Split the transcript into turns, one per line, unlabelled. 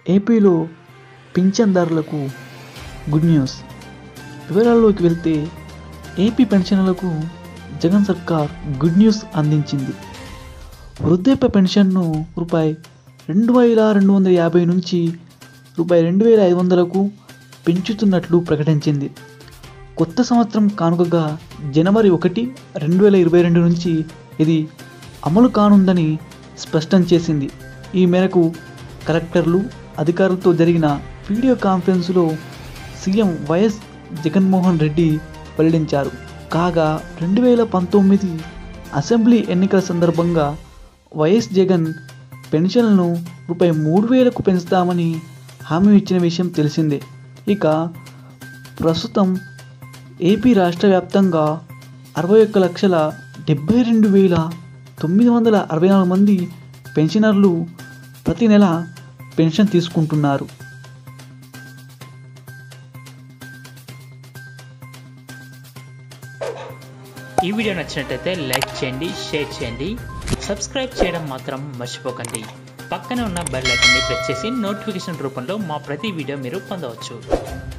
ఏపీలో పింఛన్దారులకు good news వివరాల్లోకి వెళ్తే ఏపీ పెన్షన్లకు జగన్ సర్కార్ గుడ్ న్యూస్ అందించింది వృద్ధాప్య పెన్షన్ను రూపాయి రెండు వేల రెండు వందల యాభై నుంచి రూపాయి రెండు వేల ఐదు వందలకు పెంచుతున్నట్లు ప్రకటించింది కొత్త సంవత్సరం కానుకగా జనవరి ఒకటి రెండు వేల ఇరవై రెండు నుంచి ఇది అమలు కానుందని స్పష్టం చేసింది ఈ మేరకు కలెక్టర్లు అధికారులతో జరిగిన వీడియో కాన్ఫరెన్స్లో సీఎం వైఎస్ జగన్మోహన్ రెడ్డి వెల్లడించారు కాగా రెండు వేల పంతొమ్మిది అసెంబ్లీ ఎన్నికల సందర్భంగా వైఎస్ జగన్ పెన్షన్లను రూపాయి మూడు వేలకు పెంచుతామని హామీ ఇచ్చిన విషయం తెలిసిందే ఇక ప్రస్తుతం ఏపీ రాష్ట్ర వ్యాప్తంగా అరవై ఒక్క లక్షల డెబ్బై రెండు వేల తొమ్మిది వందల అరవై నాలుగు మంది పెన్షనర్లు ప్రతి నెల పెన్షన్ తీసుకుంటున్నారు
ఈ వీడియో నచ్చినట్టయితే లైక్ చేయండి షేర్ చేయండి సబ్స్క్రైబ్ చేయడం మాత్రం మర్చిపోకండి పక్కనే ఉన్న బెల్ ఐకాన్ని ప్రెస్ చేసి నోటిఫికేషన్ రూపంలో మా ప్రతి వీడియో మీరు పొందవచ్చు